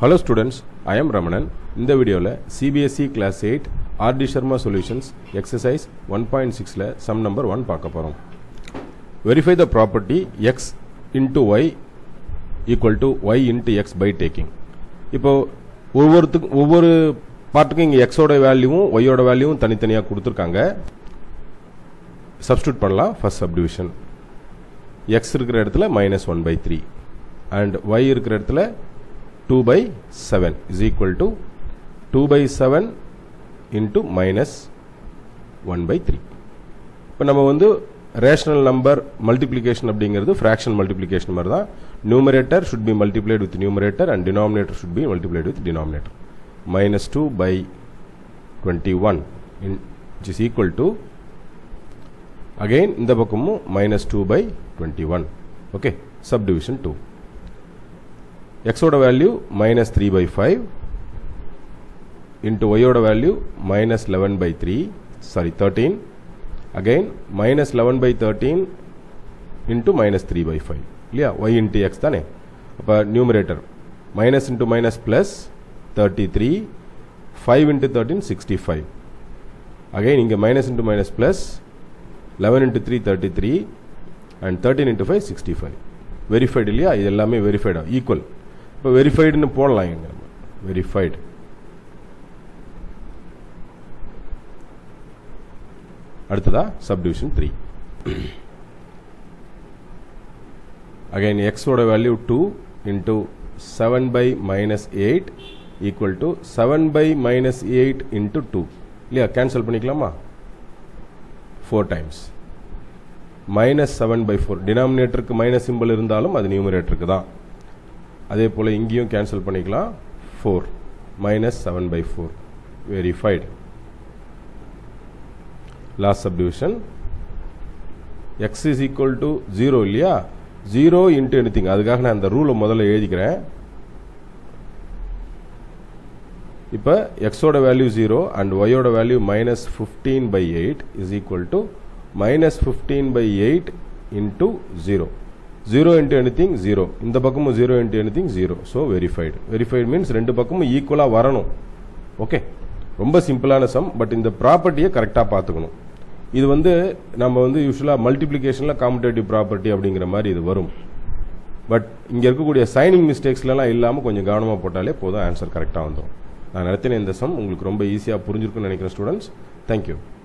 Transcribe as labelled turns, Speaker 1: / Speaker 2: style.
Speaker 1: hello students I am Ramanan இந்த வீடியோவில் CBSE class eight RD Sharma solutions exercise one point சிக்ஸில் sum number one பார்க்க போகிறோம் verify the property x into y equal to y into x by taking இப்போ ஒவ்வொருத்துக்கும் ஒவ்வொரு பார்ட்டுக்கும் இங்கே எக்ஸோட வேல்யூவும் ஒய்யோட வேல்யூவும் தனித்தனியாக கொடுத்துருக்காங்க சப்ஸ்டியூட் பண்ணலாம் ஃபர்ஸ்ட் சப்டிவிஷன் எக்ஸ் இருக்கிற இடத்துல minus one by three and y இருக்கிற இடத்துல two by seven is equal to two by seven into minus one by three இப்போ நம்ம வந்து ரேஷனல் நம்பர் மல்டிப்ளிகேஷன் அப்படிங்கிறது ஃப்ராக்ஷன் மல்டிப்ளிகேஷன் மாதிரி தான் numerator should be multiplied with numerator and denominator should be multiplied with denominator minus two by twenty one in is equal to again இந்த பக்கமும் minus two by twenty one okay subdivision two எக்ஸோட value minus three by five into ஒய்யோட value minus eleven by three sorry thirteen again minus eleven by thirteen into minus three by five இல்லையா y into x தானே அப்போ numerator minus into minus plus thirty three five into thirteen sixty five again இங்கே minus into minus plus eleven into three thirty three and thirteen into five sixty five verified இல்லையா இது எல்லாமே வெரிஃபைடா equal இப்போ வெரிஃபைடுன்னு போடலாம் இங்கே நம்ம வெரிஃபைடு அடுத்ததா subdivision three again எக்ஸோட value two into seven by minus eight equal to seven by minus eight into two இல்லையா கேன்சல் பண்ணிக்கலாமா four times minus seven by four டினாமினேட்டருக்கு மைனஸ் சிம்பிள் இருந்தாலும் அது நியூமரேட்டருக்கு தான் அதே போல் இங்கேயும் கேன்சல் பண்ணிக்கலாம் four minus seven by four verified last subdivision x is equal to zero இல்லையா ஜீரோ இன்ட்டு எனிதிங் அதுக்காக நான் அந்த ரூலை முதல்ல எழுதிக்கிறேன் இப்போ எக்ஸோட வேல்யூ ஜீரோ அண்ட் ஒய்யோட value minus fifteen by eight is equal to minus fifteen by eight into zero zero into anything zero இந்த பக்கமும் zero into anything zero so verified verified means ரெண்டு பக்கமும் ஈக்குவலாக வரணும் ஓகே ரொம்ப சிம்பிளான சம் பட் இந்த ப்ராப்பர்ட்டியை கரெக்டாக பார்த்துக்கணும் இது வந்து நம்ம வந்து யூஸ்வலாக மல்டிப்ளிகேஷனில் காம்படேட்டிவ் ப்ராப்பர்ட்டி அப்படிங்கிற மாதிரி இது வரும் பட் இங்கே இருக்கக்கூடிய சைனிங் மிஸ்டேக்ஸ்லாம் இல்லாமல் கொஞ்சம் கவனமாக போட்டாலே போதும் ஆன்சர் கரெக்டாக வந்துடும் நான் நடத்தின இந்த சம் உங்களுக்கு ரொம்ப ஈஸியாக புரிஞ்சிருக்குன்னு நினைக்கிறேன் ஸ்டூடெண்ட்ஸ் தேங்க்யூ